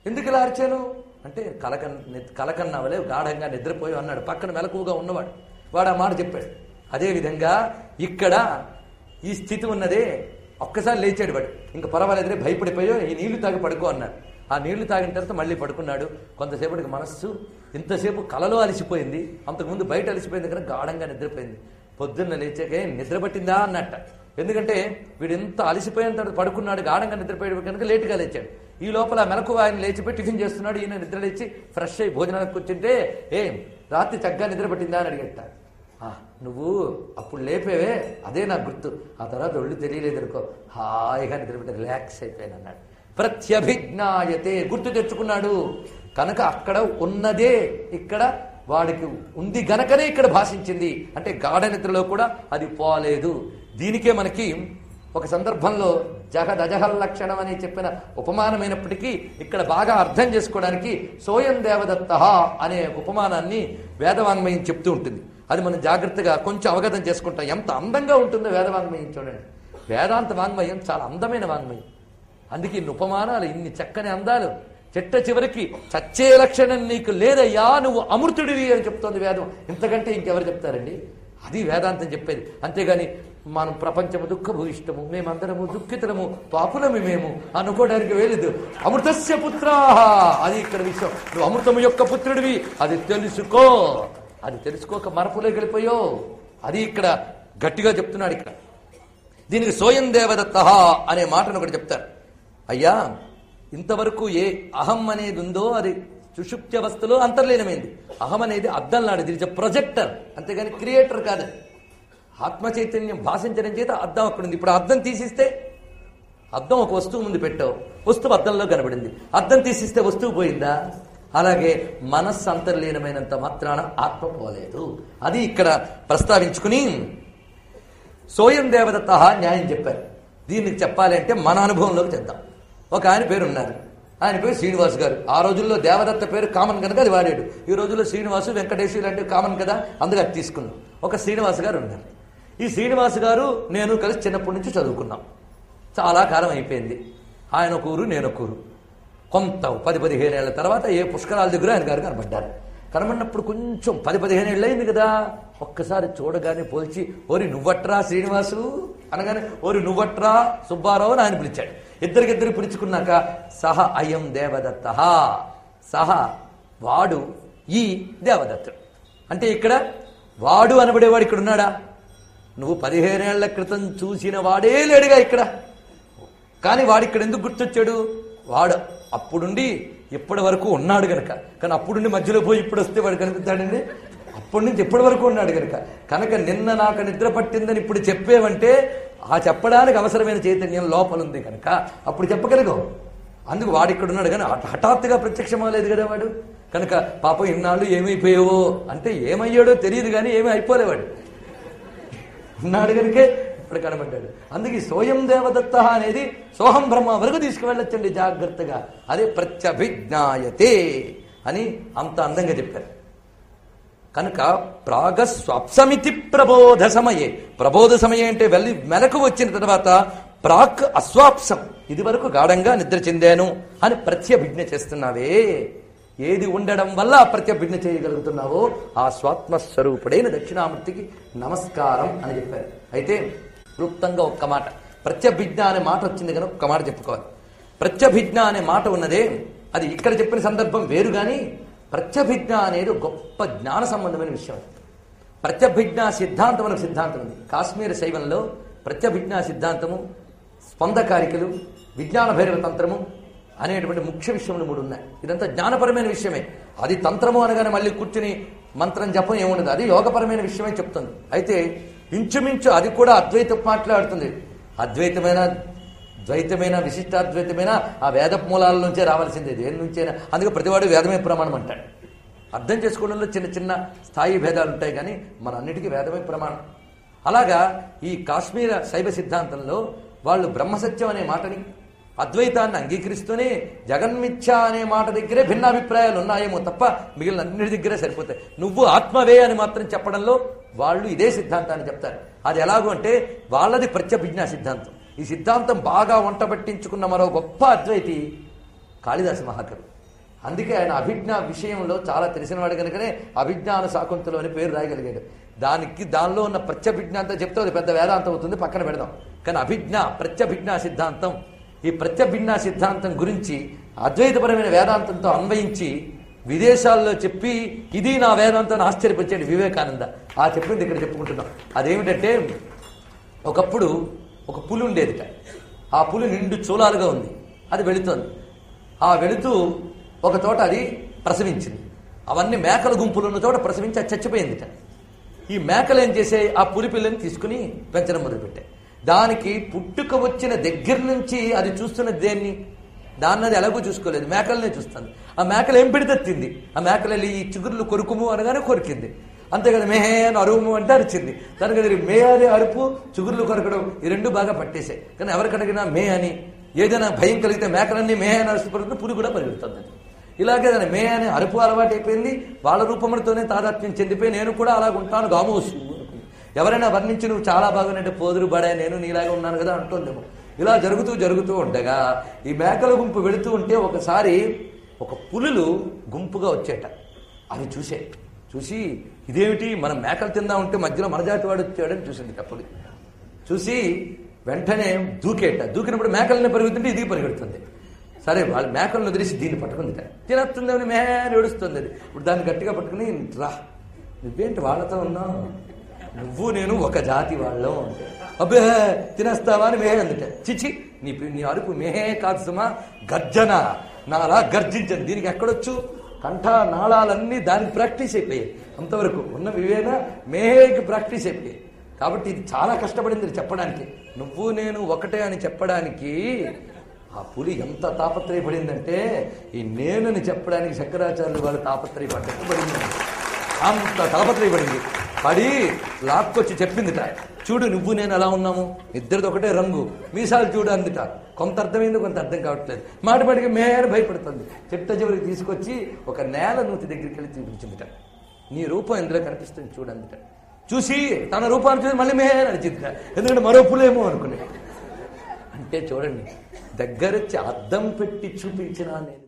ఎందుకు ఇలా అరిచాను అంటే కలక కలకన్నావలే గాఢంగా నిద్రపోయి అన్నాడు పక్కన మెలకువగా ఉన్నవాడు వాడు ఆ మాట చెప్పాడు అదేవిధంగా ఇక్కడ ఈ స్థితి ఉన్నదే ఒక్కసారి లేచాడు వాడు ఇంకా పర్వాలేదులే భయపడిపోయో ఈ నీళ్లు తాగి పడుకో అన్నాడు ఆ నీళ్లు తాగిన తర్వాత మళ్ళీ పడుకున్నాడు కొంతసేపటికి మనస్సు ఇంతసేపు కలలో అలసిపోయింది అంతకుముందు బయట అలసిపోయింది కనుక గాఢంగా నిద్రపోయింది పొద్దున్న లేచాకే నిద్ర పట్టిందా అన్నట్ట ఎందుకంటే వీడు ఎంత అలసిపోయిన తర్వాత పడుకున్నాడు గాఢంగా నిద్రపోయాడు కనుక లేటుగా లేచాడు ఈ లోపల మెలకు ఆయన లేచిపోయి టిఫిన్ చేస్తున్నాడు ఈయన నిద్ర లేచి ఫ్రెష్ అయ్యి భోజనానికి కూర్చుంటే ఏం రాత్రి చక్కగా నిద్ర పట్టిందా అని అడిగట "ఆ, నువ్వు అప్పుడు లేపేవే అదే నాకు గుర్తు ఆ తర్వాత ఒళ్ళు తెలియలేదు అనుకో హాయిగా నిద్రపెట్టి రిలాక్స్ అయిపోయాను అన్నాడు ప్రత్యభిజ్ఞాయతే గుర్తు తెచ్చుకున్నాడు కనుక అక్కడ ఉన్నదే ఇక్కడ వాడికి ఉంది గనకనే ఇక్కడ భాషించింది అంటే గాఢ నిద్రలో కూడా అది పోలేదు దీనికే మనకి ఒక సందర్భంలో జగద్ అజహల్ లక్షణం అని చెప్పిన ఉపమానమైనప్పటికీ ఇక్కడ బాగా అర్థం చేసుకోవడానికి సోయం దేవదత్త అనే ఉపమానాన్ని వేదవాంగ్మయం చెప్తూ ఉంటుంది అది మనం జాగ్రత్తగా కొంచెం అవగతం చేసుకుంటాం ఎంత అందంగా ఉంటుందో వేదవాంగ్మయం చూడండి వేదాంత వాంగ్మయం చాలా అందమైన వాంగ్మయం అందుకే ఇన్ని ఉపమానాలు ఇన్ని చక్కని అందాలు చెట్ట చివరికి చచ్చే లక్షణం నీకు లేదయ్యా నువ్వు అమృతుడివి అని చెప్తోంది వేదం ఇంతకంటే ఇంకెవరు చెప్తారండి అది వేదాంతం చెప్పేది అంతేగాని మనం ప్రపంచము దుఃఖ భూయిష్టము మేమందరము దుఃఖితులము పాపులమి మేము అనుకోవడానికి వేలేదు అమృతస్య పుత్రా అది ఇక్కడ విషయం నువ్వు అమృతము యొక్క పుత్రుడివి అది తెలుసుకో అది తెలుసుకోక మరపులోకి వెళ్ళిపోయో అది ఇక్కడ గట్టిగా చెప్తున్నాడు ఇక్కడ దీనికి సోయం దేవదత్త అనే మాటను ఒకటి చెప్తారు అయ్యా ఇంతవరకు ఏ అహం అనేది ఉందో అది సుషుప్తి అవస్థలో అంతర్లీనమైంది అహం అనేది అద్దం లాంటిది ఇది ప్రొజెక్టర్ అంతేగాని క్రియేటర్ కాదు ఆత్మ చైతన్యం భాషించడం చేత అద్దం అక్కడ ఉంది ఇప్పుడు ఆ అద్దం తీసిస్తే అద్దం ఒక వస్తువు ముందు పెట్టావు వస్తువు అద్దంలో కనబడింది అద్దం తీసిస్తే వస్తువు పోయిందా అలాగే మనస్సు అంతర్లీనమైనంత మాత్రాన ఆత్మ పోలేదు అది ఇక్కడ ప్రస్తావించుకుని సోయం దేవదత్త న్యాయం చెప్పారు దీనికి చెప్పాలి అంటే మన అనుభవంలోకి తెద్దాం ఒక ఆయన పేరు ఉన్నారు ఆయన పేరు శ్రీనివాస్ గారు ఆ రోజుల్లో దేవదత్త పేరు కామన్ కనుక అది వాడాడు ఈ రోజుల్లో శ్రీనివాసు వెంకటేశ్వర లాంటివి కామన్ కదా అందుకే అది తీసుకున్నాం ఒక శ్రీనివాస్ గారు ఉన్నారు ఈ శ్రీనివాస్ గారు నేను కలిసి చిన్నప్పటి నుంచి చదువుకున్నాం చాలా కాలం అయిపోయింది ఆయన ఒక ఊరు నేను ఒక ఊరు కొంత పది పదిహేను ఏళ్ల తర్వాత ఏ పుష్కరాల దగ్గర ఆయన గారు కనబడ్డారు కనబడినప్పుడు కొంచెం పది పదిహేను ఏళ్ళు అయింది కదా ఒక్కసారి చూడగానే పోల్చి ఓరి నువ్వట్రా శ్రీనివాసు అనగానే ఓరి నువ్వట్రా సుబ్బారావు అని ఆయన పిలిచాడు ఇద్దరికిద్దరు పిలుచుకున్నాక సహ అయం దేవదత్త సహ వాడు ఈ దేవదత్తుడు అంటే ఇక్కడ వాడు అనబడేవాడు ఇక్కడ ఉన్నాడా నువ్వు పదిహేనేళ్ల క్రితం చూసిన వాడే లేడుగా ఇక్కడ కానీ వాడు ఇక్కడ ఎందుకు గుర్తొచ్చాడు వాడు అప్పుడుండి ఇప్పటి వరకు ఉన్నాడు గనక కానీ అప్పుడుండి మధ్యలో పోయి ఇప్పుడు వస్తే వాడు కనిపిస్తాడండి అప్పటి నుంచి ఇప్పటి వరకు ఉన్నాడు గనక కనుక నిన్న నాకు నిద్ర పట్టిందని ఇప్పుడు చెప్పేవంటే ఆ చెప్పడానికి అవసరమైన చైతన్యం లోపల ఉంది కనుక అప్పుడు చెప్పగలిగావు అందుకు వాడు ఇక్కడ ఉన్నాడు కానీ హఠ- హఠాత్తుగా ప్రత్యక్షం అవ్వలేదు కదా వాడు కనుక పాపం ఇన్నాళ్ళు ఏమైపోయావో అంటే ఏమయ్యాడో తెలియదు కానీ ఏమీ అయిపోలేవాడు ఉన్నాడు కనుకే ఇప్పుడు కనబడ్డాడు అందుకే సోయం దేవదత్త అనేది సోహం బ్రహ్మ వరకు తీసుకువెళ్ళొచ్చండి జాగ్రత్తగా అదే ప్రత్యభిజ్ఞాయతే అని అంత అందంగా చెప్పారు కనుక ప్రాగ స్వప్సమితి ప్రబోధ సమయే ప్రబోధ సమయం అంటే వెళ్ళి మెలకు వచ్చిన తర్వాత ప్రాక్ అస్వాప్సం ఇది వరకు గాఢంగా నిద్ర చెందాను అని ప్రత్యభిజ్ఞ చేస్తున్నావే ఏది ఉండడం వల్ల ఆ ప్రత్యభిజ్ఞ చేయగలుగుతున్నావో ఆ స్వాత్మస్వరూపుడైన దక్షిణామూర్తికి నమస్కారం అని చెప్పారు అయితే క్లుప్తంగా ఒక్క మాట ప్రత్యభిజ్ఞ అనే మాట వచ్చింది కనుక ఒక్క మాట చెప్పుకోవాలి ప్రత్యభిజ్ఞ అనే మాట ఉన్నదే అది ఇక్కడ చెప్పిన సందర్భం వేరు కానీ ప్రత్యభిజ్ఞ అనేది గొప్ప జ్ఞాన సంబంధమైన విషయం ప్రత్యభిజ్ఞ సిద్ధాంతం అనే సిద్ధాంతం ఉంది కాశ్మీర శైవంలో ప్రత్యభిజ్ఞ సిద్ధాంతము స్పందకారికలు విజ్ఞాన భైరవ తంత్రము అనేటువంటి ముఖ్య విషయములు మూడు ఉన్నాయి ఇదంతా జ్ఞానపరమైన విషయమే అది తంత్రము అనగానే మళ్ళీ కూర్చుని మంత్రం జపం ఏముండదు అది యోగపరమైన విషయమే చెప్తుంది అయితే ఇంచుమించు అది కూడా అద్వైతం మాట్లాడుతుంది అద్వైతమైన ద్వైతమైన విశిష్టాద్వైతమైన ఆ వేద మూలాల నుంచే రావాల్సిందే దేని నుంచైనా అందుకే ప్రతివాడు వేదమే ప్రమాణం అంటాడు అర్థం చేసుకోవడంలో చిన్న చిన్న స్థాయి భేదాలు ఉంటాయి కానీ మన అన్నిటికీ వేదమే ప్రమాణం అలాగా ఈ కాశ్మీర శైవ సిద్ధాంతంలో వాళ్ళు బ్రహ్మసత్యం అనే మాటని అద్వైతాన్ని అంగీకరిస్తూనే జగన్మిథ్య అనే మాట దగ్గరే భిన్నాభిప్రాయాలు ఉన్నాయేమో తప్ప మిగిలిన అన్నిటి దగ్గరే సరిపోతాయి నువ్వు ఆత్మవే అని మాత్రం చెప్పడంలో వాళ్ళు ఇదే సిద్ధాంతాన్ని చెప్తారు అది ఎలాగో అంటే వాళ్ళది ప్రత్యభిజ్ఞా సిద్ధాంతం ఈ సిద్ధాంతం బాగా వంట పట్టించుకున్న మరో గొప్ప అద్వైతి కాళిదాస మహాకవి అందుకే ఆయన అభిజ్ఞా విషయంలో చాలా తెలిసినవాడు కనుకనే అభిజ్ఞాన శాకుంతలం అని పేరు రాయగలిగాడు దానికి దానిలో ఉన్న ప్రత్యభిజ్ఞ అంతా చెప్తే అది పెద్ద వేదాంతం అవుతుంది పక్కన పెడదాం కానీ అభిజ్ఞ ప్రత్యభిజ్ఞా సిద్ధాంతం ఈ ప్రత్యభిజ్ఞా సిద్ధాంతం గురించి అద్వైతపరమైన వేదాంతంతో అన్వయించి విదేశాల్లో చెప్పి ఇది నా వేదాంతం అని ఆశ్చర్యపరిచాడు వివేకానంద ఆ చెప్పింది ఇక్కడ చెప్పుకుంటున్నాం అదేమిటంటే ఒకప్పుడు ఒక పులి ఉండేదిట ఆ పులి నిండు చూలాలుగా ఉంది అది వెళుతోంది ఆ వెళుతూ ఒక చోట అది ప్రసవించింది అవన్నీ మేకల గుంపులు ఉన్న చోట ప్రసవించి అది చచ్చిపోయిందిట ఈ మేకలు ఏం చేసాయి ఆ పులి పిల్లని తీసుకుని పెంచడం మొదలుపెట్టాయి దానికి పుట్టుక వచ్చిన దగ్గర నుంచి అది చూస్తున్న దేన్ని దాన్ని అది ఎలాగో చూసుకోలేదు మేకలనే చూస్తుంది ఆ మేకలు ఏం పెడితే తింది ఆ మేకలు వెళ్ళి ఈ చిగురులు కొరుకుము అనగానే కొరికింది అంతే కదా మేహే అని అరువుము అంటే అరిచింది దానికి అది మే అనే అరుపు చిగురులు కొరకడం ఈ రెండు బాగా పట్టేశాయి కానీ ఎవరికి అడిగినా మే అని ఏదైనా భయం కలిగితే మేకలన్నీ మే అని అరుస్తుపడుతుంది పులి కూడా పరిగెడుతుంది అది. ఇలాగే దాని మే అనే అరుపు అలవాటు అయిపోయింది వాళ్ళ రూపములతోనే తాదాత్మ్యం చెందిపోయి నేను కూడా అలాగ ఉంటాను గామోసు అనుకుంది. ఎవరైనా వర్ణించి నువ్వు చాలా బాగున్నట్టు పోదురు బడే నేను నీలాగా ఉన్నాను కదా అంటుందేమో ఇలా జరుగుతూ జరుగుతూ ఉండగా ఈ మేకల గుంపు వెళుతూ ఉంటే ఒకసారి ఒక పులులు గుంపుగా వచ్చేట అవి చూసే చూసి ఇదేమిటి మనం మేకలు తిందా ఉంటే మధ్యలో మన జాతి వాడు వచ్చాడని చూసింది ఆ పులి చూసి వెంటనే దూకేట దూకినప్పుడు మేకలని పరిగెడుతుంటే ఇది పరిగెడుతుంది సరే వాళ్ళు మేకలను వదిలేసి దీన్ని పట్టుకుంది తినస్తుందని మే అని ఏడుస్తుంది అది ఇప్పుడు దాన్ని గట్టిగా పట్టుకుని రా నువ్వేంటి వాళ్ళతో ఉన్నావు నువ్వు నేను ఒక జాతి వాళ్ళం అంటే అబ్బే తినేస్తావా అని మేహే అందుట చిచి నీ పి- నీ అరుపు మేహే కాదు సుమా గర్జన నాలా గర్జించను దీనికి ఎక్కడొచ్చు కంఠ నాళాలన్నీ దానికి ప్రాక్టీస్ అయిపోయాయి అంతవరకు ఉన్న వివేన మేహేకి ప్రాక్టీస్ అయిపోయాయి కాబట్టి ఇది చాలా కష్టపడింది ఇది చెప్పడానికి నువ్వు నేను ఒకటే అని చెప్పడానికి ఆ పులి ఎంత తాపత్రయపడిందంటే ఈ నేనని చెప్పడానికి శంకరాచార్యులు వాళ్ళు తాపత్రయపడ్డట్టు పడింది అంత తాపత్రయపడింది పడి లాక్కొచ్చి చెప్పిందిట చూడు నువ్వు నేను ఎలా ఉన్నాము ఇద్దరిది ఒకటే రంగు మీసాలు చూడు అందిట కొంత అర్థమైంది కొంత అర్థం కావట్లేదు మాట పడికి మేర భయపడుతుంది చిట్ట చివరికి తీసుకొచ్చి ఒక నేల నూతి దగ్గరికి వెళ్ళి చూపించిందిట నీ రూపం ఇందులో కనిపిస్తుంది చూడందిట చూసి తన రూపాన్ని చూసి మళ్ళీ మే నడిచిందిట ఎందుకంటే మరో పులేమో అనుకునే అంటే చూడండి దగ్గరొచ్చి అద్దం పెట్టి చూపించినా నేను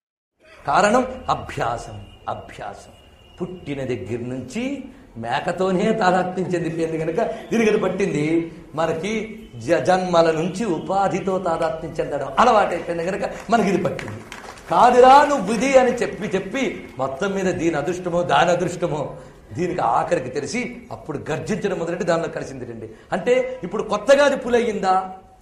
కారణం అభ్యాసం అభ్యాసం పుట్టిన దగ్గర నుంచి మేకతోనే తాదాత్మ్యం చెందిపోయింది కనుక దీనికి పట్టింది మనకి జ- జన్మల నుంచి ఉపాధితో తాదాత్మ్యం చెందడం అలవాటైపోయింది కనుక మనకి ఇది పట్టింది కాదురా నువ్వు ఇది అని చెప్పి చెప్పి మొత్తం మీద దీని అదృష్టమో దాని అదృష్టమో దీనికి ఆఖరికి తెలిసి అప్పుడు గర్జించడం మొదలెట్టి దానిలో కలిసింది రండి అంటే ఇప్పుడు కొత్తగా అది పులయ్యిందా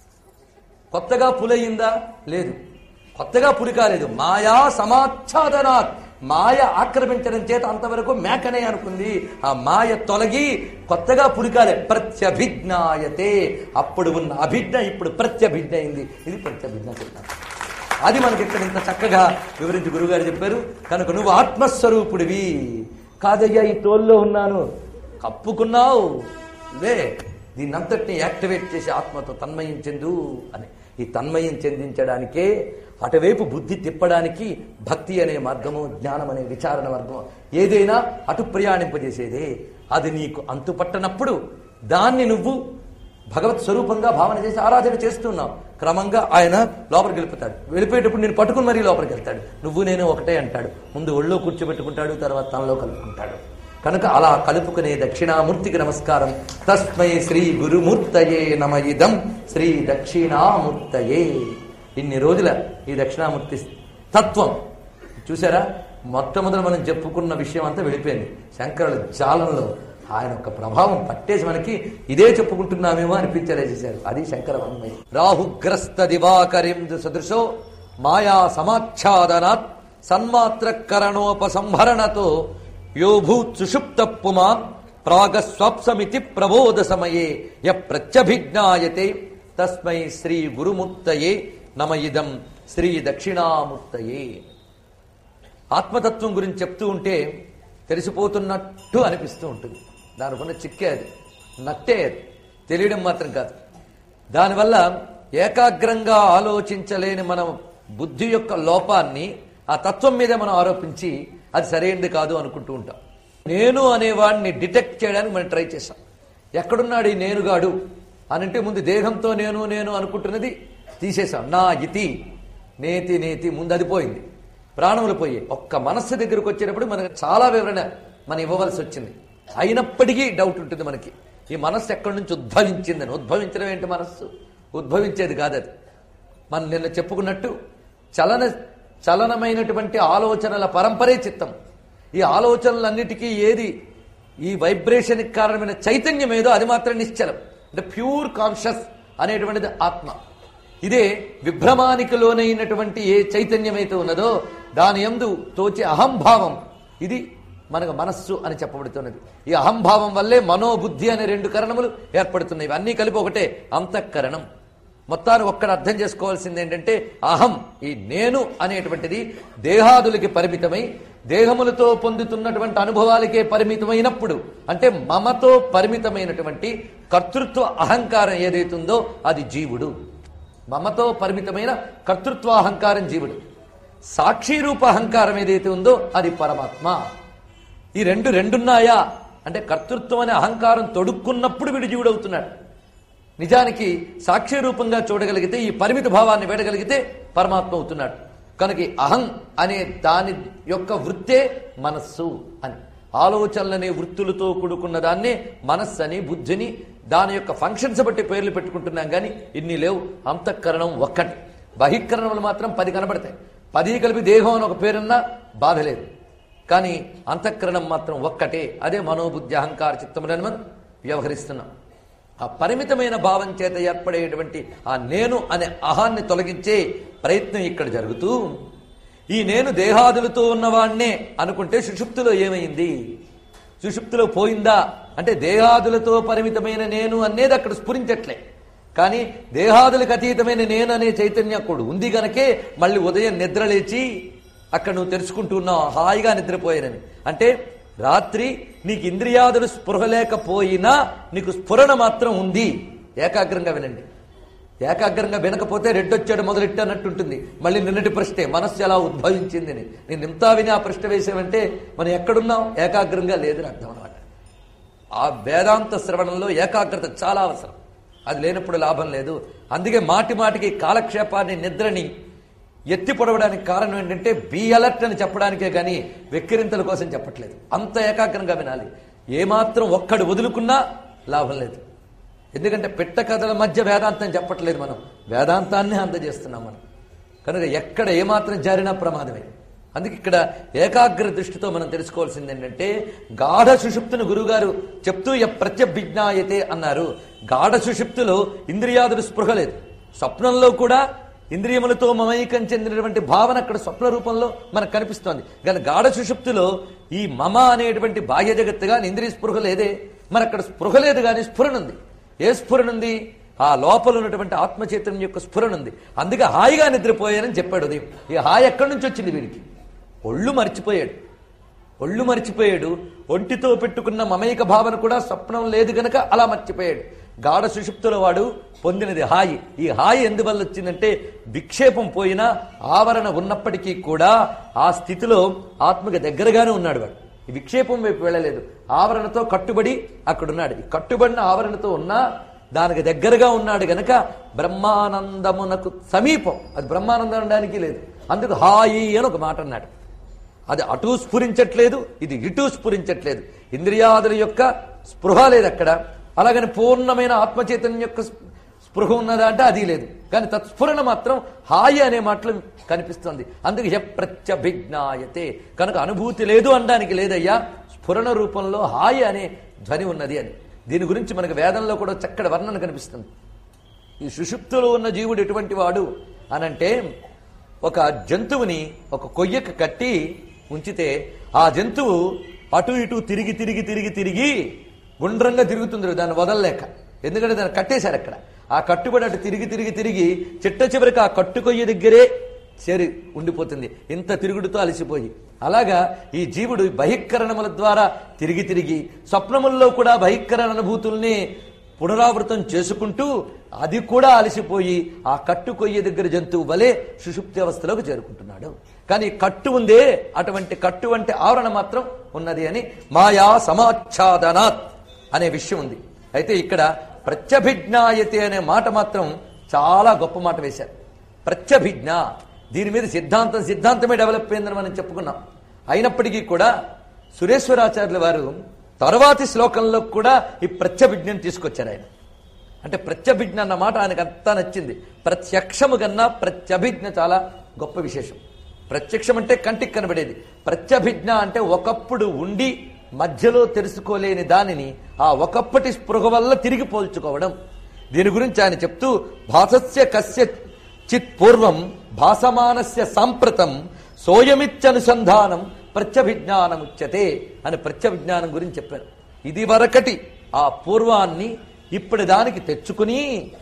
కొత్తగా పులయ్యిందా లేదు కొత్తగా పులి కాలేదు మాయా సమాచ్ఛాదనాత్ మాయ ఆక్రమించడం చేత అంతవరకు మేకనే అనుకుంది ఆ మాయ తొలగి కొత్తగా పులికాలే ప్రత్యభిజ్ఞాయతే అప్పుడు ఉన్న అభిజ్ఞ ఇప్పుడు ప్రత్యభిజ్ఞ అయింది ఇది ప్రత్యభిజ్ఞ చెప్తాను అది మనకి ఇక్కడ ఇంత చక్కగా వివరించి గురుగారు చెప్పారు కనుక నువ్వు ఆత్మస్వరూపుడివి కాదయ్యా ఈ తోల్లో ఉన్నాను కప్పుకున్నావు లే దీన్నంతటిని యాక్టివేట్ చేసి ఆత్మతో తన్మయం చెందు అని ఈ తన్మయం చెందించడానికే అటువైపు బుద్ధి తిప్పడానికి భక్తి అనే మార్గము జ్ఞానం అనే విచారణ మార్గము ఏదైనా అటు ప్రయాణింపజేసేదే అది నీకు అంతుపట్టనప్పుడు దాన్ని నువ్వు భగవత్ స్వరూపంగా భావన చేసి ఆరాధన చేస్తున్నావు క్రమంగా ఆయన లోపలికి వెళ్ళిపోతాడు వెళ్ళిపోయేటప్పుడు నేను పట్టుకుని మరీ లోపలికి వెళ్తాడు నువ్వు నేను ఒకటే అంటాడు ముందు ఒళ్ళో కూర్చోబెట్టుకుంటాడు తర్వాత తనలో కలుపుకుంటాడు కనుక అలా కలుపుకునే దక్షిణామూర్తికి నమస్కారం తస్మై శ్రీ గురుమూర్తయే నమ ఇదం శ్రీ దక్షిణామూర్తయే ఇన్ని రోజుల ఈ దక్షిణామూర్తి తత్వం చూసారా మొట్టమొదటి మనం చెప్పుకున్న విషయం అంతా వెళ్ళిపోయింది శంకరుల జాలంలో ఆయన యొక్క ప్రభావం పట్టేసి మనకి ఇదే చెప్పుకుంటున్నామేమో అనిపించేలా చేశారు అది శంకర వాంగ్మయం రాహుగ్రస్త దివాకరిందు సదృశో మాయా సమాచ్ఛాదనాత్ సన్మాత్ర కరణోపసంహరణతో యోభూత్ సుషుప్త పుమాన్ ప్రాగస్వాప్సమితి ప్రబోధ సమయే య ప్రత్యభిజ్ఞాయతే తస్మై శ్రీ గురుమూర్తయే నమ ఇదం శ్రీ దక్షిణామూర్తయే ఆత్మతత్వం గురించి చెప్తూ ఉంటే తెలిసిపోతున్నట్టు అనిపిస్తూ ఉంటుంది దానికున్న చిక్కే అది నట్టే అది తెలియడం మాత్రం కాదు దానివల్ల ఏకాగ్రంగా ఆలోచించలేని మన బుద్ధి యొక్క లోపాన్ని ఆ తత్వం మీదే మనం ఆరోపించి అది సరైనది కాదు అనుకుంటూ ఉంటాం నేను అనేవాడిని డిటెక్ట్ చేయడానికి మనం ట్రై చేశాం ఎక్కడున్నాడు ఈ నేనుగాడు అని అంటే ముందు దేహంతో నేను నేను అనుకుంటున్నది తీసేశాం నా ఇతి నేతి నేతి ముందు అది పోయింది ప్రాణములు పోయి ఒక్క మనస్సు దగ్గరకు వచ్చేటప్పుడు మనకు చాలా వివరణ మనం ఇవ్వవలసి వచ్చింది అయినప్పటికీ డౌట్ ఉంటుంది మనకి ఈ మనస్సు ఎక్కడి నుంచి ఉద్భవించిందని ఉద్భవించడం ఏంటి మనస్సు ఉద్భవించేది కాదు అది మనం నిన్న చెప్పుకున్నట్టు చలన చలనమైనటువంటి ఆలోచనల పరంపరే చిత్తం ఈ ఆలోచనలన్నిటికీ ఏది ఈ వైబ్రేషన్కి కారణమైన చైతన్యం ఏదో అది మాత్రం నిశ్చలం అంటే ప్యూర్ కాన్షియస్ అనేటువంటిది ఆత్మ ఇదే విభ్రమానికి లోనైనటువంటి ఏ చైతన్యం అయితే ఉన్నదో దాని ఎందు తోచే అహంభావం ఇది మనకు మనస్సు అని చెప్పబడుతున్నది ఈ అహంభావం వల్లే మనోబుద్ధి అనే రెండు కరణములు ఏర్పడుతున్నాయి ఇవన్నీ కలిపి ఒకటే అంతఃకరణం మొత్తాన్ని ఒక్కడ అర్థం చేసుకోవాల్సింది ఏంటంటే అహం ఈ నేను అనేటువంటిది దేహాదులకి పరిమితమై దేహములతో పొందుతున్నటువంటి అనుభవాలకే పరిమితమైనప్పుడు అంటే మమతో పరిమితమైనటువంటి కర్తృత్వ అహంకారం ఏదైతుందో అది జీవుడు మమతో పరిమితమైన కర్తృత్వ అహంకారం జీవుడు సాక్షి రూప అహంకారం ఏదైతే ఉందో అది పరమాత్మ ఈ రెండు రెండున్నాయా అంటే కర్తృత్వం అనే అహంకారం తొడుక్కున్నప్పుడు వీడు జీవుడవుతున్నాడు నిజానికి సాక్షి రూపంగా చూడగలిగితే ఈ పరిమిత భావాన్ని వేడగలిగితే పరమాత్మ అవుతున్నాడు కనుక ఈ అహం అనే దాని యొక్క వృత్తే మనస్సు అని ఆలోచనలనే వృత్తులతో కూడుకున్న దాన్నే మనస్సు అని బుద్ధిని దాని యొక్క ఫంక్షన్స్ బట్టి పేర్లు పెట్టుకుంటున్నాం కానీ ఇన్ని లేవు అంతఃకరణం ఒక్కటి బహిష్కరణములు మాత్రం పది కనబడతాయి పది కలిపి దేహం అని ఒక పేరున్నా బాధ లేదు కానీ అంతఃకరణం మాత్రం ఒక్కటే అదే మనోబుద్ధి అహంకార చిత్తములని మనం వ్యవహరిస్తున్నాం ఆ పరిమితమైన భావం చేత ఏర్పడేటువంటి ఆ నేను అనే అహాన్ని తొలగించే ప్రయత్నం ఇక్కడ జరుగుతూ ఈ నేను దేహాదులతో ఉన్నవాణ్ణే అనుకుంటే సుషుప్తిలో ఏమైంది సుషుప్తిలో పోయిందా అంటే దేహాదులతో పరిమితమైన నేను అనేది అక్కడ స్ఫురించట్లే కానీ దేహాదులకు అతీతమైన నేను అనే చైతన్యం అక్కడ ఉంది గనకే మళ్ళీ ఉదయం నిద్ర లేచి అక్కడ నువ్వు తెలుసుకుంటూ ఉన్నావు హాయిగా నిద్రపోయానని అంటే రాత్రి నీకు ఇంద్రియాదులు స్పృహ లేకపోయినా నీకు స్ఫురణ మాత్రం ఉంది ఏకాగ్రంగా వినండి ఏకాగ్రంగా వినకపోతే రెడ్డొచ్చాడు మొదలెట్టనట్టుంటుంది మళ్ళీ నిన్నటి ప్రశ్నే మనస్సు ఎలా ఉద్భవించింది అని నేను ఇంతా విని ఆ ప్రశ్న వేసావంటే మనం ఎక్కడున్నాం ఏకాగ్రంగా లేదని అర్థం అనమాట ఆ వేదాంత శ్రవణంలో ఏకాగ్రత చాలా అవసరం అది లేనప్పుడు లాభం లేదు అందుకే మాటి మాటికి కాలక్షేపాన్ని నిద్రని ఎత్తి పొడవడానికి కారణం ఏంటంటే బీ అలర్ట్ అని చెప్పడానికే కానీ వెక్కిరింతల కోసం చెప్పట్లేదు అంత ఏకాగ్రంగా వినాలి ఏమాత్రం ఒక్కడు వదులుకున్నా లాభం లేదు ఎందుకంటే పిట్ట కథల మధ్య వేదాంతం చెప్పట్లేదు మనం వేదాంతాన్ని అందజేస్తున్నాం మనం కనుక ఎక్కడ ఏమాత్రం జారినా ప్రమాదమే అందుకే ఇక్కడ ఏకాగ్ర దృష్టితో మనం తెలుసుకోవాల్సింది ఏంటంటే గాఢ సుషుప్తును గురుగారు చెప్తూ ఎ ప్రత్యభిజ్ఞాయతే అన్నారు గాఢ సుషుప్తులో ఇంద్రియాదులు స్పృహ లేదు స్వప్నంలో కూడా ఇంద్రియములతో మమైకం చెందినటువంటి భావన అక్కడ స్వప్న రూపంలో మనకు కనిపిస్తోంది కానీ గాఢ సుషుప్తిలో ఈ మమ అనేటువంటి బాహ్య జగత్తు కానీ ఇంద్రియ స్పృహ లేదే మరి అక్కడ స్పృహ లేదు కానీ స్ఫురణ ఉంది ఏ స్ఫురణ ఉంది ఆ లోపల ఉన్నటువంటి ఆత్మచైతన్యం యొక్క స్ఫురణ ఉంది అందుకే హాయిగా నిద్రపోయానని చెప్పాడు ఉదయం ఈ హాయి ఎక్కడి నుంచి వచ్చింది వీడికి ఒళ్ళు మర్చిపోయాడు ఒళ్ళు మర్చిపోయాడు ఒంటితో పెట్టుకున్న మమైక భావన కూడా స్వప్నం లేదు గనక అలా మర్చిపోయాడు గాఢ సుషుప్తుల వాడు పొందినది హాయి ఈ హాయి ఎందువల్ల వచ్చిందంటే విక్షేపం పోయినా ఆవరణ ఉన్నప్పటికీ కూడా ఆ స్థితిలో ఆత్మకి దగ్గరగానే ఉన్నాడు వాడు ఈ విక్షేపం వైపు వెళ్ళలేదు ఆవరణతో కట్టుబడి అక్కడున్నాడు ఈ కట్టుబడిన ఆవరణతో ఉన్నా దానికి దగ్గరగా ఉన్నాడు గనక బ్రహ్మానందమునకు సమీపం అది బ్రహ్మానందం అనడానికి లేదు అందుకు హాయి అని ఒక మాట అన్నాడు అది అటు స్ఫురించట్లేదు ఇది ఇటు స్ఫురించట్లేదు ఇంద్రియాదుల యొక్క స్పృహ లేదు అక్కడ అలాగని పూర్ణమైన ఆత్మచైతన్యం యొక్క స్పృహ ఉన్నదా అంటే అది లేదు కానీ తత్స్ఫురణ మాత్రం హాయి అనే మాటలు కనిపిస్తుంది అందుకు హె ప్రత్యభిజ్ఞాయతే కనుక అనుభూతి లేదు అనడానికి లేదయ్యా స్ఫురణ రూపంలో హాయి అనే ధ్వని ఉన్నది అని దీని గురించి మనకు వేదంలో కూడా చక్కటి వర్ణన కనిపిస్తుంది ఈ సుషుప్తులో ఉన్న జీవుడు ఎటువంటి వాడు అనంటే ఒక జంతువుని ఒక కొయ్యకు కట్టి ఉంచితే ఆ జంతువు అటు ఇటు తిరిగి తిరిగి తిరిగి తిరిగి గుండ్రంగా తిరుగుతుంది దాన్ని వదలలేక ఎందుకంటే దాన్ని కట్టేశారు అక్కడ ఆ కట్టుబడి అటు తిరిగి తిరిగి తిరిగి చిట్ట చివరికి ఆ కట్టు కొయ్య దగ్గరే చేరి ఉండిపోతుంది ఇంత తిరుగుడుతో అలసిపోయి అలాగా ఈ జీవుడు బహిష్కరణముల ద్వారా తిరిగి తిరిగి స్వప్నముల్లో కూడా బహిష్కరణ అనుభూతుల్ని పునరావృతం చేసుకుంటూ అది కూడా అలసిపోయి ఆ కట్టు కొయ్య దగ్గర జంతువు వలె సుషుప్తి అవస్థలోకి చేరుకుంటున్నాడు కానీ కట్టు ఉందే అటువంటి కట్టు వంటి ఆవరణ మాత్రం ఉన్నది అని మాయా సమాచ్ఛాదనాత్ అనే విషయం ఉంది అయితే ఇక్కడ ప్రత్యభిజ్ఞాయతే అనే మాట మాత్రం చాలా గొప్ప మాట వేశారు ప్రత్యభిజ్ఞ దీని మీద సిద్ధాంతం సిద్ధాంతమే డెవలప్ అయిందని మనం చెప్పుకున్నాం అయినప్పటికీ కూడా సురేశ్వరాచార్యుల వారు తర్వాతి శ్లోకంలో కూడా ఈ ప్రత్యభిజ్ఞను తీసుకొచ్చారు ఆయన అంటే ప్రత్యభిజ్ఞ అన్న మాట ఆయనకు అంతా నచ్చింది ప్రత్యక్షము కన్నా ప్రత్యభిజ్ఞ చాలా గొప్ప విశేషం ప్రత్యక్షం అంటే కంటికి కనబడేది ప్రత్యభిజ్ఞ అంటే ఒకప్పుడు ఉండి మధ్యలో తెలుసుకోలేని దానిని ఆ ఒకప్పటి స్పృహ వల్ల తిరిగి పోల్చుకోవడం దీని గురించి ఆయన చెప్తూ భాసస్య కస్య చిత్ పూర్వం భాసమానస్య సాంప్రతం సోయమిత్యనుసంధానం ప్రత్యభిజ్ఞానముచ్యతే అని ప్రత్యభిజ్ఞానం గురించి చెప్పారు ఇది వరకటి ఆ పూర్వాన్ని ఇప్పుడు దానికి తెచ్చుకుని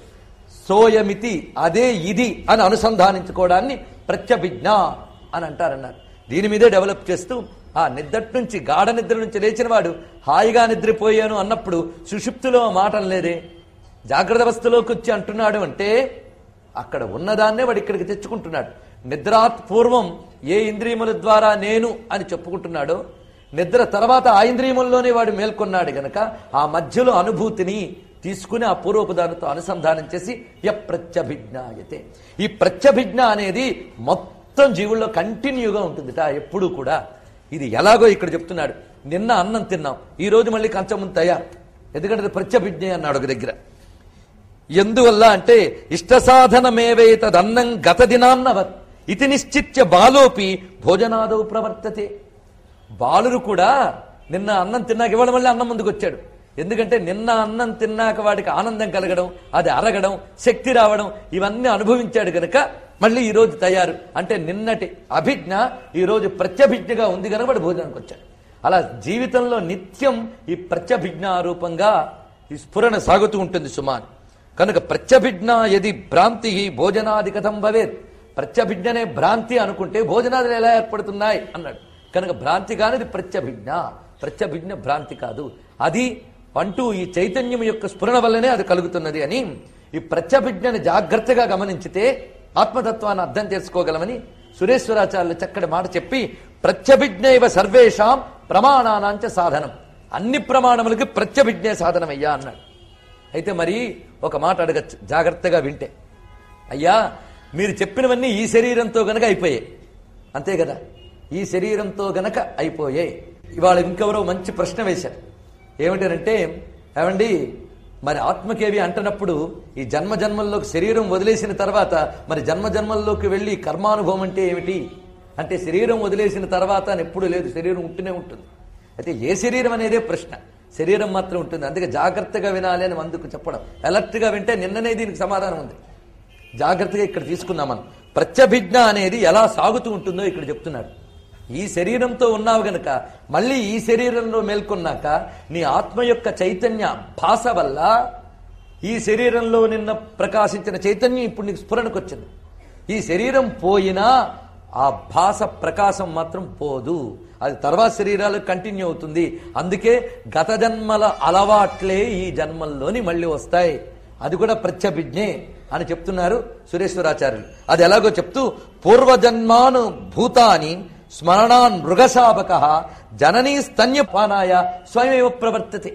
సోయమితి అదే ఇది అని అనుసంధానించుకోవడాన్ని ప్రత్యభిజ్ఞ అని అంటారన్నారు దీని మీదే డెవలప్ చేస్తూ ఆ నిద్రటి నుంచి గాఢ నిద్ర నుంచి లేచిన వాడు హాయిగా నిద్రపోయాను అన్నప్పుడు సుషుప్తిలో ఆ మాట లేదే జాగ్రత్త అవస్థలోకి వచ్చి అంటున్నాడు అంటే అక్కడ ఉన్నదాన్నే వాడు ఇక్కడికి తెచ్చుకుంటున్నాడు నిద్రాత్ పూర్వం ఏ ఇంద్రియముల ద్వారా నేను అని చెప్పుకుంటున్నాడో నిద్ర తర్వాత ఆ ఇంద్రియముల్లోనే వాడు మేల్కొన్నాడు గనక ఆ మధ్యలో అనుభూతిని తీసుకుని ఆ పూర్వపదాలతో అనుసంధానం చేసి య ప్రత్యభిజ్ఞాయతే ఈ ప్రత్యభిజ్ఞ అనేది మొత్తం జీవుల్లో కంటిన్యూగా ఉంటుందిట ఎప్పుడూ కూడా ఇది ఎలాగో ఇక్కడ చెప్తున్నాడు నిన్న అన్నం తిన్నాం ఈ రోజు మళ్ళీ కంచం ముందు తయారు ఎందుకంటే అది ప్రత్యభిజ్ఞ అన్నాడు ఒక దగ్గర ఎందువల్ల అంటే ఇష్ట సాధనమేవేతదన్నం గత దినాన్నవత్ ఇది నిశ్చిత్య బాలోపి భోజనాదౌ ప్రవర్తతే బాలురు కూడా నిన్న అన్నం తిన్నాక ఇవాళ మళ్ళీ అన్నం ముందుకు వచ్చాడు ఎందుకంటే నిన్న అన్నం తిన్నాక వాడికి ఆనందం కలగడం అది అరగడం శక్తి రావడం ఇవన్నీ అనుభవించాడు గనక మళ్ళీ ఈ రోజు తయారు అంటే నిన్నటి అభిజ్ఞ ఈ రోజు ప్రత్యభిజ్ఞగా ఉంది కనుక వాడు భోజనానికి వచ్చాడు అలా జీవితంలో నిత్యం ఈ ప్రత్యభిజ్ఞ రూపంగా ఈ స్ఫురణ సాగుతూ ఉంటుంది సుమాన్ కనుక ప్రత్యభిజ్ఞ యది భ్రాంతి భోజనాది కథం భవేత్ ప్రత్యభిజ్ఞనే భ్రాంతి అనుకుంటే భోజనాదులు ఎలా ఏర్పడుతున్నాయి అన్నాడు కనుక భ్రాంతి కానిది ప్రత్యభిజ్ఞ ప్రత్యభిజ్ఞ భ్రాంతి కాదు అది అంటూ ఈ చైతన్యం యొక్క స్ఫురణ వల్లనే అది కలుగుతున్నది అని ఈ ప్రత్యభిజ్ఞని జాగ్రత్తగా గమనించితే ఆత్మతత్వాన్ని అర్థం చేసుకోగలమని సురేశ్వరాచార్యులు చక్కటి మాట చెప్పి ప్రత్యభిజ్ఞైవ సర్వేషాం ప్రమాణానాంచ సాధనం అన్ని ప్రమాణములకి ప్రత్యభిజ్ఞే సాధనమయ్యా అన్నాడు అయితే మరి ఒక మాట అడగచ్చు జాగ్రత్తగా వింటే అయ్యా మీరు చెప్పినవన్నీ ఈ శరీరంతో గనక అయిపోయాయి అంతే కదా ఈ శరీరంతో గనక అయిపోయాయి ఇవాళ ఇంకెవరో మంచి ప్రశ్న వేశారు ఏమిటంటే ఏమండి మరి ఆత్మకేవి అంటున్నప్పుడు ఈ జన్మ జన్మల్లోకి శరీరం వదిలేసిన తర్వాత మరి జన్మ జన్మల్లోకి వెళ్ళి కర్మానుభవం అంటే ఏమిటి అంటే శరీరం వదిలేసిన తర్వాత అని ఎప్పుడు లేదు శరీరం ఉంటూనే ఉంటుంది అయితే ఏ శరీరం అనేదే ప్రశ్న శరీరం మాత్రం ఉంటుంది అందుకే జాగ్రత్తగా వినాలి అని అందుకు చెప్పడం అలర్ట్గా వింటే నిన్ననే దీనికి సమాధానం ఉంది జాగ్రత్తగా ఇక్కడ తీసుకున్నాం మనం ప్రత్యభిజ్ఞ అనేది ఎలా సాగుతూ ఉంటుందో ఇక్కడ చెప్తున్నాడు ఈ శరీరంతో ఉన్నావు గనక మళ్ళీ ఈ శరీరంలో మేల్కొన్నాక నీ ఆత్మ యొక్క చైతన్య భాష వల్ల ఈ శరీరంలో నిన్న ప్రకాశించిన చైతన్యం ఇప్పుడు నీకు స్ఫురణకు వచ్చింది ఈ శరీరం పోయినా ఆ భాష ప్రకాశం మాత్రం పోదు అది తర్వాత శరీరాలు కంటిన్యూ అవుతుంది అందుకే గత జన్మల అలవాట్లే ఈ జన్మల్లోని మళ్ళీ వస్తాయి అది కూడా ప్రత్యభిజ్ఞే అని చెప్తున్నారు సురేశ్వరాచార్యులు అది ఎలాగో చెప్తూ పూర్వజన్మాను భూతాని స్మరణాన్ మృగశాపక జననీ స్తన్యపానాయ స్వయమేవ ప్రవర్తతే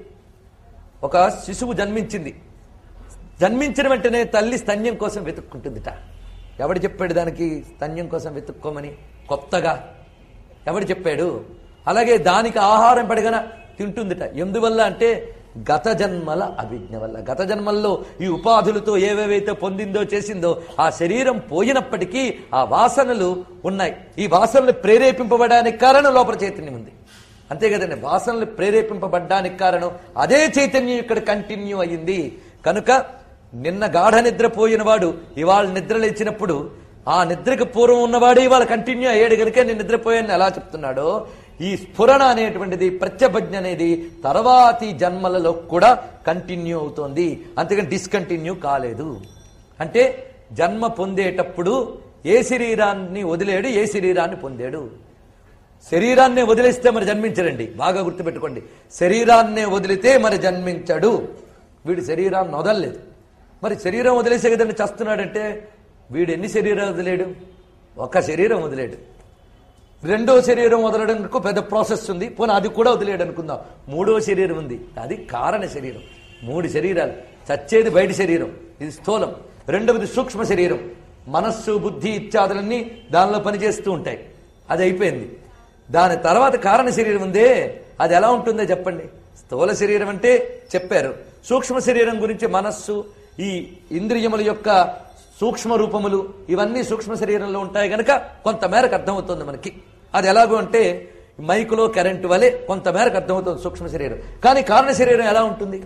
ఒక శిశువు జన్మించింది జన్మించిన వెంటనే తల్లి స్తన్యం కోసం వెతుక్కుంటుందిట ఎవడు చెప్పాడు దానికి స్తన్యం కోసం వెతుక్కోమని కొత్తగా ఎవడు చెప్పాడు అలాగే దానికి ఆహారం పడగన తింటుందిట ఎందువల్ల అంటే గత జన్మల అభిజ్ఞ వల్ల గత జన్మల్లో ఈ ఉపాధులతో ఏవేవైతే పొందిందో చేసిందో ఆ శరీరం పోయినప్పటికీ ఆ వాసనలు ఉన్నాయి ఈ వాసనలు ప్రేరేపింపబడడానికి కారణం లోపల చైతన్యం ఉంది అంతే కదండి వాసనలు ప్రేరేపింపబడ్డానికి కారణం అదే చైతన్యం ఇక్కడ కంటిన్యూ అయ్యింది కనుక నిన్న గాఢ నిద్రపోయిన వాడు ఇవాళ నిద్ర లేచినప్పుడు ఆ నిద్రకు పూర్వం ఉన్నవాడే ఇవాళ కంటిన్యూ అయ్యాడు కనుక నేను నిద్రపోయాను ఎలా చెప్తున్నాడో ఈ స్ఫురణ అనేటువంటిది ప్రత్యభజ్ఞ అనేది తర్వాతి జన్మలలో కూడా కంటిన్యూ అవుతోంది అంతేకాని డిస్కంటిన్యూ కాలేదు అంటే జన్మ పొందేటప్పుడు ఏ శరీరాన్ని వదిలేడు ఏ శరీరాన్ని పొందాడు శరీరాన్నే వదిలేస్తే మరి జన్మించడండి బాగా గుర్తుపెట్టుకోండి శరీరాన్నే వదిలితే మరి జన్మించడు వీడు శరీరాన్ని వదలలేదు మరి శరీరం వదిలేసే కదండి చస్తున్నాడంటే వీడు ఎన్ని శరీరాలు వదిలేడు ఒక శరీరం వదిలేడు రెండో శరీరం వదలడానికి పెద్ద ప్రాసెస్ ఉంది పోనీ అది కూడా వదిలేడు అనుకుందాం మూడో శరీరం ఉంది అది కారణ శరీరం మూడు శరీరాలు చచ్చేది బయట శరీరం ఇది స్థూలం రెండవది సూక్ష్మ శరీరం మనస్సు బుద్ధి ఇత్యాదులన్నీ దానిలో పనిచేస్తూ ఉంటాయి అది అయిపోయింది దాని తర్వాత కారణ శరీరం ఉందే అది ఎలా ఉంటుందో చెప్పండి స్థూల శరీరం అంటే చెప్పారు సూక్ష్మ శరీరం గురించి మనస్సు ఈ ఇంద్రియముల యొక్క సూక్ష్మ రూపములు ఇవన్నీ సూక్ష్మ శరీరంలో ఉంటాయి గనక కొంతమేరకు అర్థమవుతుంది మనకి అది ఎలాగో అంటే మైకులో కరెంటు వలె కొంతమేరకు అర్థమవుతుంది సూక్ష్మ శరీరం కానీ కారణ శరీరం ఎలా ఉంటుంది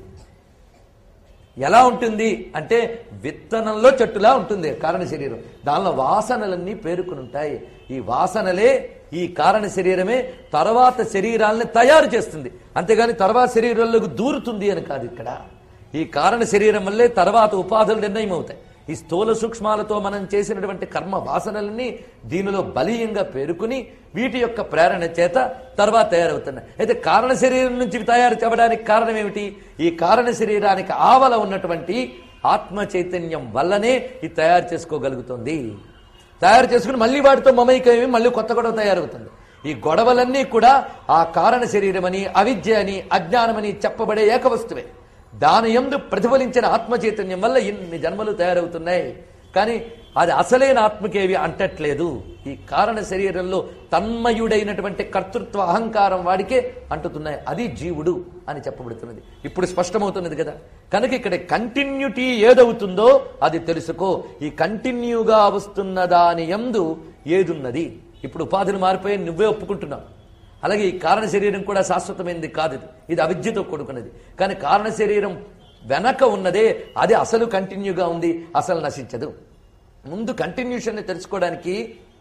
ఎలా ఉంటుంది అంటే విత్తనంలో చెట్టులా ఉంటుంది కారణ శరీరం దానిలో వాసనలన్నీ పేరుకుని ఉంటాయి ఈ వాసనలే ఈ కారణ శరీరమే తర్వాత శరీరాలని తయారు చేస్తుంది అంతేగాని తర్వాత శరీరంలోకి దూరుతుంది అని కాదు ఇక్కడ ఈ కారణ శరీరం వల్లే తర్వాత ఉపాధులు నిర్ణయం అవుతాయి ఈ స్థూల సూక్ష్మాలతో మనం చేసినటువంటి కర్మ వాసనలన్నీ దీనిలో బలీయంగా పేరుకుని వీటి యొక్క ప్రేరణ చేత తర్వాత తయారవుతున్నాయి అయితే కారణ శరీరం నుంచి తయారు చేయడానికి కారణం ఏమిటి ఈ కారణ శరీరానికి ఆవల ఉన్నటువంటి ఆత్మ చైతన్యం వల్లనే ఇది తయారు చేసుకోగలుగుతుంది తయారు చేసుకుని మళ్ళీ వాటితో మమైకమేమి మళ్ళీ కొత్త గొడవ తయారవుతుంది ఈ గొడవలన్నీ కూడా ఆ కారణ శరీరమని అవిద్య అని అజ్ఞానమని చెప్పబడే ఏకవస్తువే దాని ఎందు ప్రతిఫలించిన ఆత్మ చైతన్యం వల్ల ఇన్ని జన్మలు తయారవుతున్నాయి కానీ అది అసలైన ఆత్మకేవి అంటట్లేదు ఈ కారణ శరీరంలో తన్మయుడైనటువంటి కర్తృత్వ అహంకారం వాడికే అంటుతున్నాయి అది జీవుడు అని చెప్పబడుతున్నది ఇప్పుడు స్పష్టమవుతున్నది కదా కనుక ఇక్కడ కంటిన్యూటీ ఏదవుతుందో అది తెలుసుకో ఈ కంటిన్యూగా వస్తున్న దాని ఎందు ఏదున్నది ఇప్పుడు ఉపాధిని మారిపోయి నువ్వే ఒప్పుకుంటున్నావు అలాగే ఈ కారణ శరీరం కూడా శాశ్వతమైనది కాదు ఇది ఇది అవిద్యతో కూడుకున్నది కానీ కారణ శరీరం వెనక ఉన్నదే అది అసలు కంటిన్యూగా ఉంది అసలు నశించదు ముందు కంటిన్యూషన్ తెలుసుకోవడానికి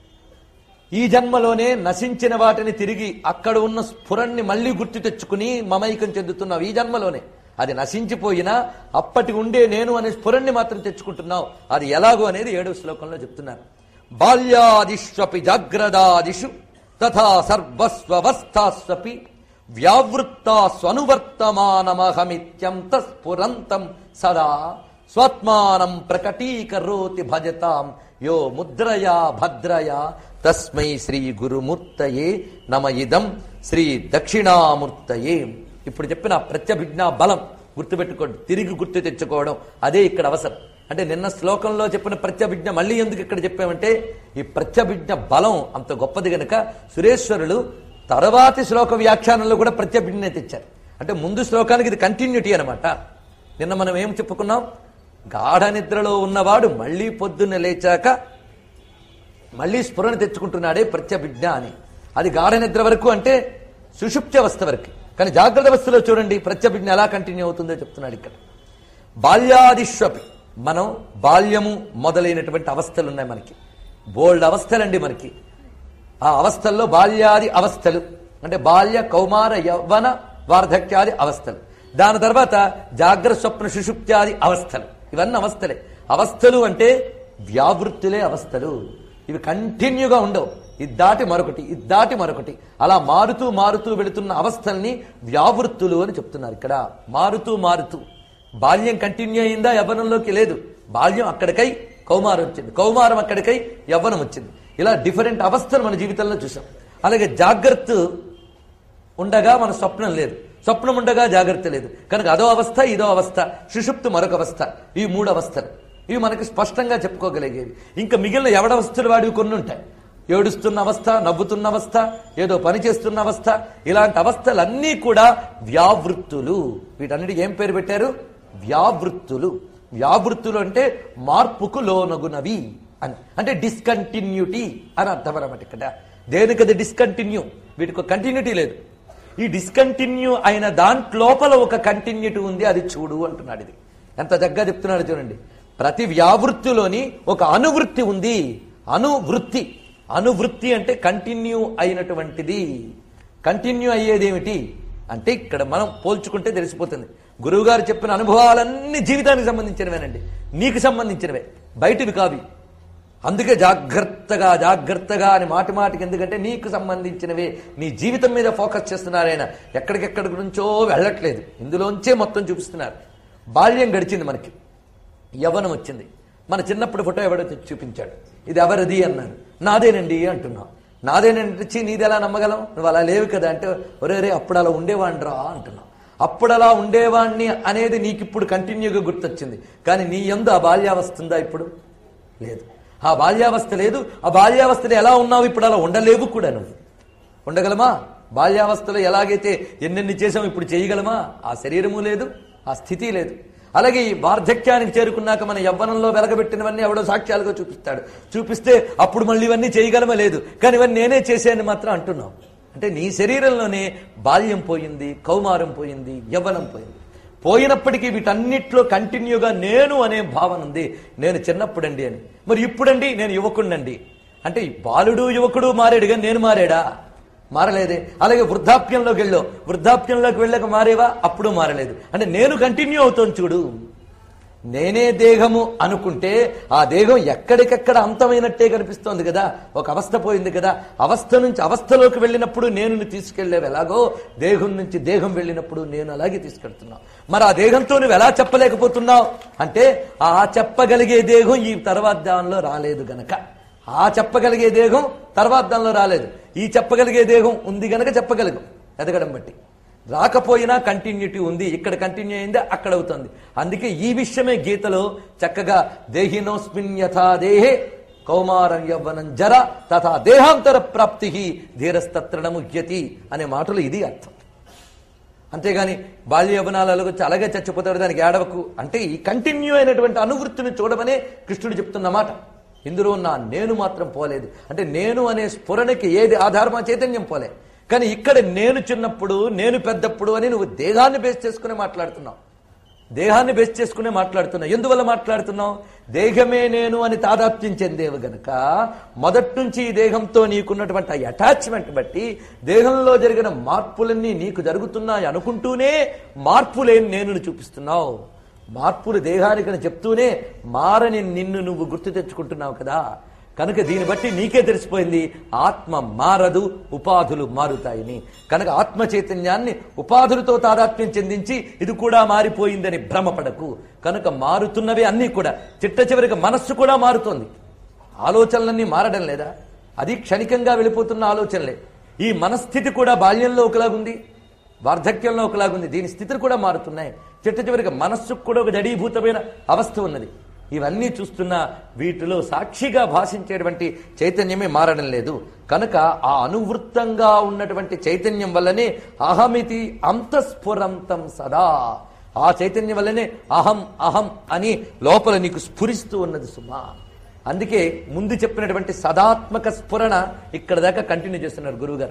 ఈ జన్మలోనే నశించిన వాటిని తిరిగి అక్కడ ఉన్న స్ఫురణ్ణి మళ్ళీ గుర్తు తెచ్చుకుని మమైకం చెందుతున్నావు ఈ జన్మలోనే అది నశించిపోయినా అప్పటి ఉండే నేను అనే స్ఫురణ్ణి మాత్రం తెచ్చుకుంటున్నావు అది ఎలాగో అనేది ఏడవ శ్లోకంలో చెప్తున్నారు బాల్యాదిష్వపి జాగ్రదాదిషు తథా సర్వస్వస్థాస్వపి వ్యావృత్తా స్వనువర్తమానమహమిత్యంత స్ఫురంతం సదా స్వాత్మానం ప్రకటీకరోతి భజతాం యో ముద్రయా భద్రయా తస్మై శ్రీ గురుమూర్తయే నమ ఇదం శ్రీ దక్షిణామూర్తయే ఇప్పుడు చెప్పిన ప్రత్యభిజ్ఞా బలం గుర్తుపెట్టుకోండి తిరిగి గుర్తు తెచ్చుకోవడం అదే ఇక్కడ అవసరం అంటే నిన్న శ్లోకంలో చెప్పిన ప్రత్యభిజ్ఞ మళ్ళీ ఎందుకు ఇక్కడ చెప్పామంటే ఈ ప్రత్యభిజ్ఞ బలం అంత గొప్పది గనక సురేశ్వరులు తర్వాతి శ్లోక వ్యాఖ్యానంలో కూడా ప్రత్యభిజ్ఞ తెచ్చారు అంటే ముందు శ్లోకానికి ఇది కంటిన్యూటీ అనమాట నిన్న మనం ఏం చెప్పుకున్నాం గాఢ నిద్రలో ఉన్నవాడు మళ్ళీ పొద్దున్న లేచాక మళ్ళీ స్ఫురణ తెచ్చుకుంటున్నాడే ప్రత్యభిజ్ఞ అని అది గాఢ నిద్ర వరకు అంటే సుషుప్తి అవస్థ వరకు కానీ జాగ్రత్త అవస్థలో చూడండి ప్రత్యభిజ్ఞ ఎలా కంటిన్యూ అవుతుందో చెప్తున్నాడు ఇక్కడ బాల్యాదిష్వపి మనం బాల్యము మొదలైనటువంటి అవస్థలు ఉన్నాయి మనకి బోల్డ్ అవస్థలండి మనకి ఆ అవస్థల్లో బాల్యాది అవస్థలు అంటే బాల్య కౌమార యవ్వన వార్ధక్యాది అవస్థలు దాని తర్వాత జాగ్రత్త స్వప్న సుషుప్త్యాది అవస్థలు ఇవన్నీ అవస్థలే అవస్థలు అంటే వ్యావృత్తులే అవస్థలు ఇవి కంటిన్యూగా ఉండవు ఇది దాటి మరొకటి ఇది దాటి మరొకటి అలా మారుతూ మారుతూ వెళుతున్న అవస్థల్ని వ్యావృత్తులు అని చెప్తున్నారు ఇక్కడ మారుతూ మారుతూ బాల్యం కంటిన్యూ అయిందా యవ్వనంలోకి లేదు బాల్యం అక్కడికై కౌమారం వచ్చింది కౌమారం అక్కడికై యవ్వనం వచ్చింది ఇలా డిఫరెంట్ అవస్థలు మన జీవితంలో చూసాం అలాగే జాగ్రత్త ఉండగా మన స్వప్నం లేదు స్వప్నం ఉండగా జాగ్రత్త లేదు కనుక అదో అవస్థ ఇదో అవస్థ సుషుప్తు మరొక అవస్థ ఈ మూడు అవస్థలు ఇవి మనకి స్పష్టంగా చెప్పుకోగలిగేవి ఇంకా మిగిలిన ఎవడవస్థలు వాడివి కొన్ని ఉంటాయి ఏడుస్తున్న అవస్థ నవ్వుతున్న అవస్థ ఏదో పని చేస్తున్న అవస్థ ఇలాంటి అవస్థలన్నీ కూడా వ్యావృత్తులు వీటన్నిటికి ఏం పేరు పెట్టారు వ్యావృత్తులు వ్యావృత్తులు అంటే మార్పుకు లోనగునవి అని అంటే డిస్కంటిన్యూటీ అని అర్థం అన్నమాట ఇక్కడ దేనికది డిస్కంటిన్యూ వీటికి కంటిన్యూటీ లేదు ఈ డిస్కంటిన్యూ అయిన దాంట్లోపల ఒక కంటిన్యూటీ ఉంది అది చూడు అంటున్నాడు ఇది ఎంత చక్కగా చెప్తున్నాడు చూడండి ప్రతి వ్యావృత్తిలోని ఒక అనువృత్తి ఉంది అనువృత్తి అనువృత్తి అంటే కంటిన్యూ అయినటువంటిది కంటిన్యూ అయ్యేదేమిటి అంటే ఇక్కడ మనం పోల్చుకుంటే తెలిసిపోతుంది గురువుగారు చెప్పిన అనుభవాలన్నీ జీవితానికి సంబంధించినవేనండి నీకు సంబంధించినవే బయటివి కావి అందుకే జాగ్రత్తగా జాగ్రత్తగా అని మాటి మాటికి ఎందుకంటే నీకు సంబంధించినవే నీ జీవితం మీద ఫోకస్ చేస్తున్నారు ఆయన ఎక్కడికెక్కడి నుంచో వెళ్ళట్లేదు ఇందులోంచే మొత్తం చూపిస్తున్నారు బాల్యం గడిచింది మనకి యవ్వనం వచ్చింది మన చిన్నప్పుడు ఫోటో ఎవడో తెచ్చి చూపించాడు ఇది ఎవరిది అన్నాడు నాదేనండి అంటున్నావు నాదేనండి వచ్చి నీది ఎలా నమ్మగలం నువ్వు అలా లేవు కదా అంటే ఒరే రే అప్పుడు అలా ఉండేవాడిరా అంటున్నావు అప్పుడు అలా ఉండేవాణ్ణి అనేది నీకు ఇప్పుడు కంటిన్యూగా గుర్తొచ్చింది కానీ నీ ఎందు ఆ బాల్యావస్థ ఉందా ఇప్పుడు లేదు ఆ బాల్యావస్థ లేదు ఆ బాల్యావస్థలో ఎలా ఉన్నావు ఇప్పుడు అలా ఉండలేవు కూడా నువ్వు ఉండగలమా బాల్యావస్థలో ఎలాగైతే ఎన్నెన్ని చేసాం ఇప్పుడు చేయగలమా ఆ శరీరము లేదు ఆ స్థితి లేదు అలాగే ఈ వార్ధక్యానికి చేరుకున్నాక మన యవ్వనంలో వెలగబెట్టినవన్నీ ఎవడో సాక్ష్యాలుగా చూపిస్తాడు చూపిస్తే అప్పుడు మళ్ళీ ఇవన్నీ చేయగలమా లేదు కానీ ఇవన్నీ నేనే చేశాను మాత్రం అంటున్నావు అంటే నీ శరీరంలోనే బాల్యం పోయింది కౌమారం పోయింది యవ్వనం పోయింది పోయినప్పటికీ వీటన్నిట్లో కంటిన్యూగా నేను అనే భావన ఉంది నేను చిన్నప్పుడండి అని మరి ఇప్పుడండి నేను యువకుడండి అంటే ఈ బాలుడు యువకుడు మారాడు కానీ నేను మారాడా మారలేదే అలాగే వృద్ధాప్యంలోకి వెళ్ళావు వృద్ధాప్యంలోకి వెళ్ళక మారేవా అప్పుడు మారలేదు అంటే నేను కంటిన్యూ అవుతాను చూడు నేనే దేహము అనుకుంటే ఆ దేహం ఎక్కడికెక్కడ అంతమైనట్టే కనిపిస్తోంది కదా ఒక అవస్థ పోయింది కదా అవస్థ నుంచి అవస్థలోకి వెళ్ళినప్పుడు నేను తీసుకెళ్లేవి ఎలాగో దేహం నుంచి దేహం వెళ్ళినప్పుడు నేను అలాగే తీసుకెళ్తున్నావు మరి ఆ దేహంతో నువ్వు ఎలా చెప్పలేకపోతున్నావు అంటే ఆ చెప్పగలిగే దేహం ఈ తర్వాత దానిలో రాలేదు గనక ఆ చెప్పగలిగే దేహం తర్వాత దానిలో రాలేదు ఈ చెప్పగలిగే దేహం ఉంది గనక చెప్పగలగం ఎదగడం బట్టి రాకపోయినా కంటిన్యూటీ ఉంది ఇక్కడ కంటిన్యూ అయిందా అక్కడ అవుతుంది అందుకే ఈ విషయమే గీతలో చక్కగా దేహినోస్మిన్ యథా దేహే కౌమారం యవ్వనం జర తథా దేహాంతర ప్రాప్తి ధీరస్తత్రణ ముహ్యతి అనే మాటలు ఇది అర్థం అంతేగాని బాల్య యవనాలలో వచ్చి అలాగే చచ్చిపోతాడు దానికి ఏడవకు అంటే ఈ కంటిన్యూ అయినటువంటి అనువృత్తిని చూడమనే కృష్ణుడు చెప్తున్న మాట ఇందులో నా నేను మాత్రం పోలేదు అంటే నేను అనే స్ఫురణకి ఏది ఆధారమా చైతన్యం పోలే కానీ ఇక్కడ నేను చిన్నప్పుడు నేను పెద్దప్పుడు అని నువ్వు దేహాన్ని బేస్ చేసుకుని మాట్లాడుతున్నావు దేహాన్ని బేస్ చేసుకునే మాట్లాడుతున్నావు ఎందువల్ల మాట్లాడుతున్నావు దేహమే నేను అని తాదాత్మ్యం చెందేవు గనక మొదటి నుంచి ఈ దేహంతో నీకున్నటువంటి ఆ అటాచ్మెంట్ బట్టి దేహంలో జరిగిన మార్పులన్నీ నీకు జరుగుతున్నాయి అనుకుంటూనే మార్పులేని నేను చూపిస్తున్నావు మార్పులు దేహానికని చెప్తూనే మారని నిన్ను నువ్వు గుర్తు తెచ్చుకుంటున్నావు కదా కనుక దీన్ని బట్టి నీకే తెలిసిపోయింది ఆత్మ మారదు ఉపాధులు మారుతాయని కనుక ఆత్మ చైతన్యాన్ని ఉపాధులతో తాదాత్మ్యం చెందించి ఇది కూడా మారిపోయిందని భ్రమపడకు కనుక మారుతున్నవి అన్నీ కూడా చిట్ట చివరికి మనస్సు కూడా మారుతోంది ఆలోచనలన్నీ మారడం లేదా అది క్షణికంగా వెళ్ళిపోతున్న ఆలోచనలే ఈ మనస్థితి కూడా బాల్యంలో ఒకలాగుంది వార్ధక్యంలో ఒకలాగుంది దీని స్థితులు కూడా మారుతున్నాయి చిట్ట చివరికి మనస్సుకు కూడా ఒక జడీభూతమైన అవస్థ ఉన్నది ఇవన్నీ చూస్తున్నా వీటిలో సాక్షిగా భాషించేటువంటి చైతన్యమే మారడం లేదు కనుక ఆ అనువృత్తంగా ఉన్నటువంటి చైతన్యం వల్లనే అహమితి అంతఃస్ఫురంతం సదా ఆ చైతన్యం వల్లనే అహం అహం అని లోపల నీకు స్ఫురిస్తూ ఉన్నది సుమా అందుకే ముందు చెప్పినటువంటి సదాత్మక స్ఫురణ ఇక్కడ దాకా కంటిన్యూ చేస్తున్నారు గురువుగారు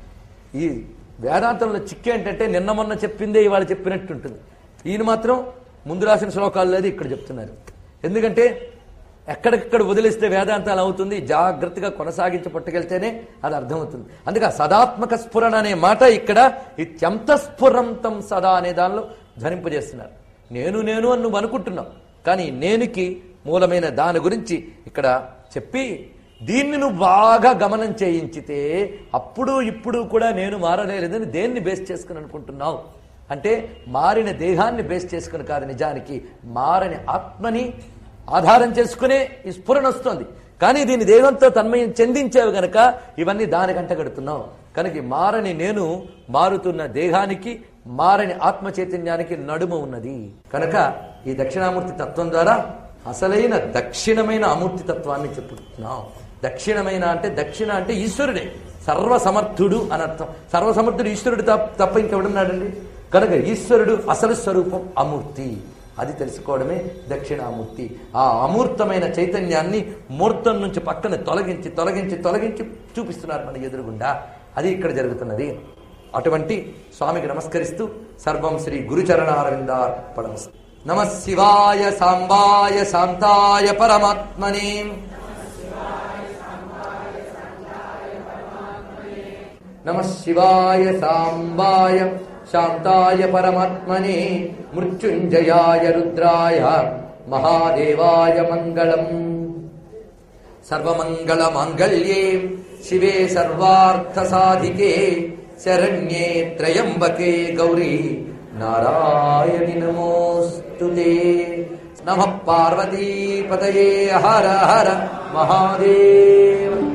ఈ వేదాంతంలో చిక్కు ఏంటంటే నిన్న మొన్న చెప్పిందే ఇవాళ చెప్పినట్టు ఉంటుంది ఈయన మాత్రం ముందు రాసిన శ్లోకాల్లో అది ఇక్కడ చెప్తున్నారు ఎందుకంటే ఎక్కడిక్కడ వదిలేస్తే వేదాంతాలు అవుతుంది జాగ్రత్తగా కొనసాగించి పట్టుకెళ్తేనే అది అర్థమవుతుంది అందుకే ఆ సదాత్మక స్ఫురణ అనే మాట ఇక్కడ ఇత్యంత స్ఫురంతం సదా అనే దానిలో ధ్వనింపజేస్తున్నారు నేను నేను అని నువ్వు అనుకుంటున్నావు కానీ నేనుకి మూలమైన దాని గురించి ఇక్కడ చెప్పి దీన్ని నువ్వు బాగా గమనం చేయించితే అప్పుడు ఇప్పుడు కూడా నేను మారలేదని దేన్ని బేస్ చేసుకుని అనుకుంటున్నావు అంటే మారిన దేహాన్ని బేస్ చేసుకుని కాదు నిజానికి మారని ఆత్మని ఆధారం చేసుకునే ఈ స్ఫురణ వస్తుంది కానీ దీని దేహంతో తన్మయం చెందించేవి గనక ఇవన్నీ దానికంట గడుతున్నావు కనుక ఈ మారని నేను మారుతున్న దేహానికి మారని ఆత్మ చైతన్యానికి నడుమ ఉన్నది కనుక ఈ దక్షిణామూర్తి తత్వం ద్వారా అసలైన దక్షిణమైన అమూర్తి తత్వాన్ని చెప్పుతున్నాం దక్షిణమైన అంటే దక్షిణ అంటే ఈశ్వరుడే సర్వసమర్థుడు అని అర్థం సర్వసమర్థుడు ఈశ్వరుడు తప్ప తప్ప ఇంకెవడున్నాడండి కనుక ఈశ్వరుడు అసలు స్వరూపం అమూర్తి అది తెలుసుకోవడమే దక్షిణామూర్తి ఆ అమూర్తమైన చైతన్యాన్ని మూర్తం నుంచి పక్కన తొలగించి తొలగించి తొలగించి చూపిస్తున్నారు మన ఎదురుగుండా అది ఇక్కడ జరుగుతున్నది అటువంటి స్వామికి నమస్కరిస్తూ సర్వం శ్రీ గురుచరణారవిందార్పణం నమ శివాయ సాంబాయ శాంతాయ పరమాత్మనే నమ శివాయ సాంబాయ శాంతాయ పరమాత్మనే మృత్యుంజయాయ రుద్రాయ మహాదేవాయ మంగళం సర్వమంగళ మాంగళ్యే శివే సర్వార్థ సాధికే శరణ్యే త్రయంబకే గౌరీ నారాయణి నమోస్తుతే నమ పార్వతీపతయే హర హర మహాదేవ